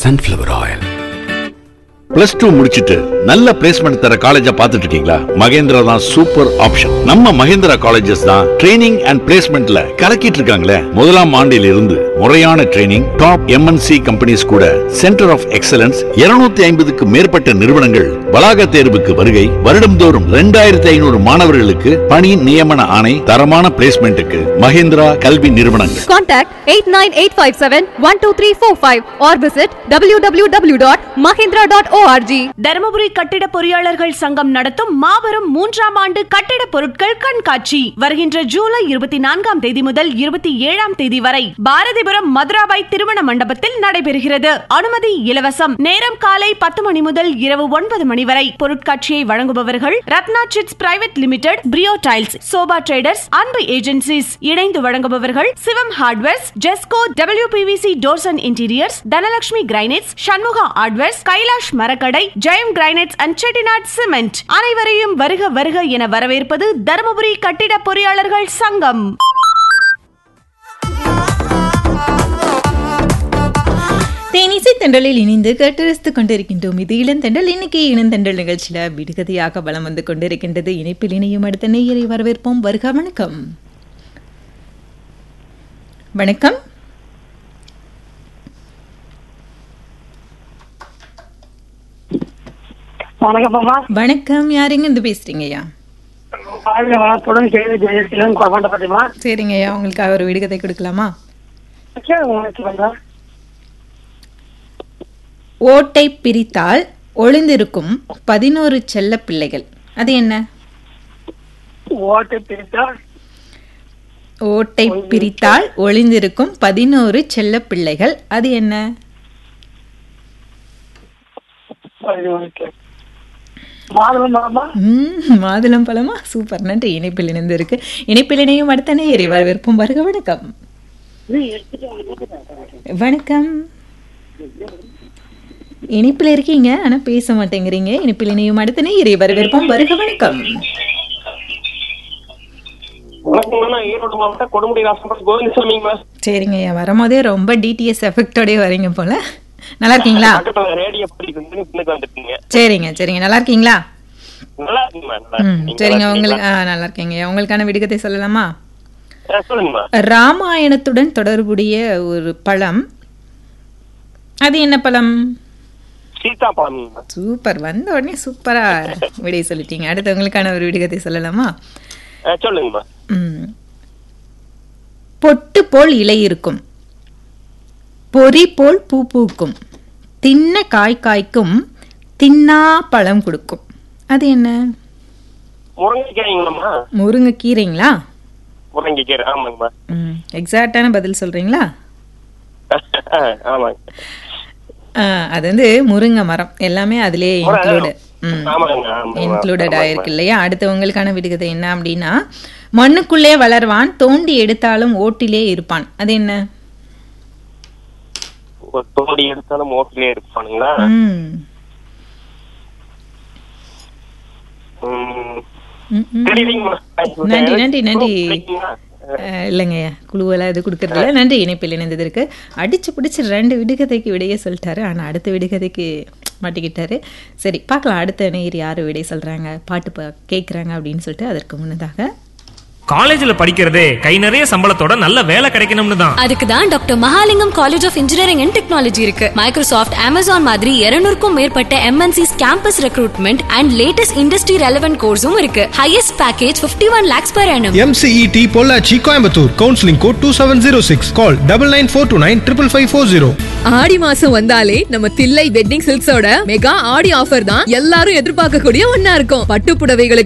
sunflower oil. Plus two முடிச்சிட்டு நல்ல placement தர காலேஜா பார்த்துட்டு இருக்கீங்களா மகேந்திரா தான் சூப்பர் ஆப்ஷன் நம்ம மகேந்திரா காலேஜஸ் தான் ட்ரைனிங் அண்ட் பிளேஸ்மெண்ட்ல கலக்கிட்டு இருக்காங்களே முதலாம் ஆண்டில் இருந்து முறையான ட்ரைனிங் டாப் எம்என்சி கம்பெனிஸ் கூட சென்டர் ஆஃப் எக்ஸலன்ஸ் 250 ஐம்பதுக்கு மேற்பட்ட நிறுவனங்கள் வளாக தேர்வுக்கு வருகை வருடம்தோறும் ரெண்டாயிரத்தி ஐநூறு மாணவர்களுக்கு பணி நியமன ஆணை தரமான பிளேஸ்மெண்ட்டுக்கு மகேந்திரா கல்வி நிறுவனங்கள் Contact 89857-12345 or visit www.mahindra.org. Dharmapuri கட்டிட பொறியாளர்கள் சங்கம் நடத்தும் மாபெரும் மூன்றாம் ஆண்டு கட்டிட பொருட்கள் கண்காட்சி வருகின்ற ஜூலை இருபத்தி நான்காம் தேதி முதல் இருபத்தி ஏழாம் தேதி வரை பாரதிபுரம் மதுராபாய் திருமண மண்டபத்தில் நடைபெறுகிறது அனுமதி இலவசம் நேரம் காலை பத்து மணி முதல் இரவு ஒன்பது மணி வரை பொருட்காட்சியை வழங்குபவர்கள் ரத்னா சிட்ஸ் பிரைவேட் லிமிடெட் பிரியோ tiles sofa traders Anbu agencies இணைந்து வழங்குபவர்கள் சிவம் ஹார்ட்வேர்ஸ் ஜெஸ்கோ WPVC doors and interiors Dhanalakshmi granites Shanmuga hardwares Kailash மரக்கடை Jayam granites and Chettinad cement அனைவரையும் வருக வருக என வரவேற்பது தருமபுரி கட்டிட பொறியாளர்கள் சங்கம் தேனிசை தென்றலில் இணைந்து கேட்டரசித்துக் கொண்டிருக்கின்றோம் இது இளந்தெண்டல் இன்னைக்கு இளந்தெண்டல் நிகழ்ச்சியில விடுகதையாக பலம் வந்து கொண்டிருக்கின்றது இணைப்பில் இணையும் அடுத்த நேயரை வரவேற்போம் வருக வணக்கம் வணக்கம் வணக்கம்மா வணக்கம் யாருங்க இருந்து பேசுறீங்க ஐயா வாழ்க வளத்துடன் கேள்வி ஜெயசீலன் கொண்டாட்டப்பட்டிமா சரிங்க ஐயா உங்களுக்காக ஒரு விடுகதை கொடுக்கலாமா ஓட்டை பிரித்தால் ஒளிந்திருக்கும் பதினோரு செல்ல பிள்ளைகள் அது என்ன ஓட்டு பிரித்தா ஓட்டை பிரித்தால் ஒளிந்திருக்கும் பதினோரு செல்ல பிள்ளைகள் அது என்ன மாதம் மாமா ம், மாதுளம் பழமா சூப்பர் நன்றி இணைப்பில் இணைந்து இருக்கு இணைப்பில் இணையும் அடுத்த நேயரை வரவேற்போம் வருக வணக்கம் வணக்கம் இணைப்பில் இருக்கீங்க ஆனா பேச மாட்டேங்கிறீங்க இணைப்பில் இணையும் அடுத்த நேயரை வரவேற்போம் வருக வணக்கம் வணக்கம் நான் ஈரோடு மாவட்டம் கொடுமுடி ராசம்பரம் கோவிந்தசாமிங்க சரிங்க ஐயா வரும்போதே ரொம்ப டிடிஎஸ் எஃபெக்டோடய வரீங்க போல நல்லா இருக்கீங்களா பக்கத்துல ரேடியோ படிக்கு பின்னுக்கு வந்துட்டீங்க சரிங்க சரிங்க நல்லா இருக்கீங்களா நல்லா இருக்குமா நல்லா ம் இருக்கு. சரிங்க நீங்க உங்களுக்கு நல்லா ஆ நல்லா இருக்கீங்க உங்களுக்கான விடுகதை சொல்லலாமா இருக்கீங்களா? ஆ, சொல்லுங்கம்மா ராமாயணத்துடன் தொடர்புடைய ஒரு பழம் அது என்ன பழம் சீதா பழம்மா சூப்பர் வந்த உடனே சூப்பரா விடை சொல்லிட்டீங்க அடுத்து உங்களுக்கான ஒரு விடுகதை சொல்லலாமா ஆ, சொல்லுங்கம்மா ம். பொட்டு போல் இலை இருக்கும் பொறி போல் பூ பூக்கும் தின்ன காய் காய்க்கும் தின்னா பழம் கொடுக்கும் அது என்ன முருங்கைக்காய்ங்களாம்மா முருங்கைக்கீரைங்களா முருங்கைக்கீரை ஆமாங்கம்மா ம் எக்ஸாக்டான பதில் சொல்றீங்களா ஆ, ஆமாங்க ஆ, அது வந்து முருங்கை மரம் எல்லாமே அதிலே இன்க்ளூடு ஆமாங்க ஆமாங்க இன்க்ளூடட் ஆயிருக்கு இல்லையா அடுத்து உங்களுக்கான விடுகதை என்ன அப்படின்னா மண்ணுக்குள்ளே வளர்வான் தோண்டி எடுத்தாலும் ஓட்டிலே இருப்பான் அது என்ன ஒரு தோடி எடுத்தாலும் ஓட்டிலே இருப்பானுங்களா ம். ம். ம், ம். தெரியலீங்கம்மா. நன்றி, நன்றி, நன்றி. பிடிக்குங்களா? அஹ், இல்லைங்கய்யா குழுவெல்லாம் இது கொடுக்கறது இல்ல நன்றி இணைப்பில் இணைந்ததற்கு அடிச்சு பிடிச்சி ரெண்டு விடுகதைக்கு விடையே சொல்லிட்டாரு ஆனா அடுத்த விடுகதைக்கு மாட்டிக்கிட்டாரு சரி பார்க்கலாம் அடுத்த நேர் யாரு விடை சொல்றாங்க பாட்டு பா- கேட்குறாங்க அப்படின்னு சொல்லிட்டு அதற்கு முன்னதாக காலேஜ்ல படிக்கிறதே கை நிறைய சம்பளத்தோட நல்ல வேலை கிடைக்கணும்னு தான் அதுக்கு தான் doctor Mahalingam college of engineering and technology இருக்கு மைக்ரோசாஃப்ட் அமேசான் மாதிரி 200க்கும் மேற்பட்ட MNCs campus recruitment and latest industry relevant கோர்ஸும் இருக்கு highest package 51 one lakhs per annum MCET Pollachi Coimbatore counselling code two seven zero six call double nine four two nine triple five four zero Aadi மாசம் வந்தாலே நம்ம Thillai wedding சில்க்ஸோட mega Aadi offer தான் எல்லாரும் எதிர்பார்க்கக்கூடிய ஒன்னா இருக்கும் பட்டு புடவைகளுக்கு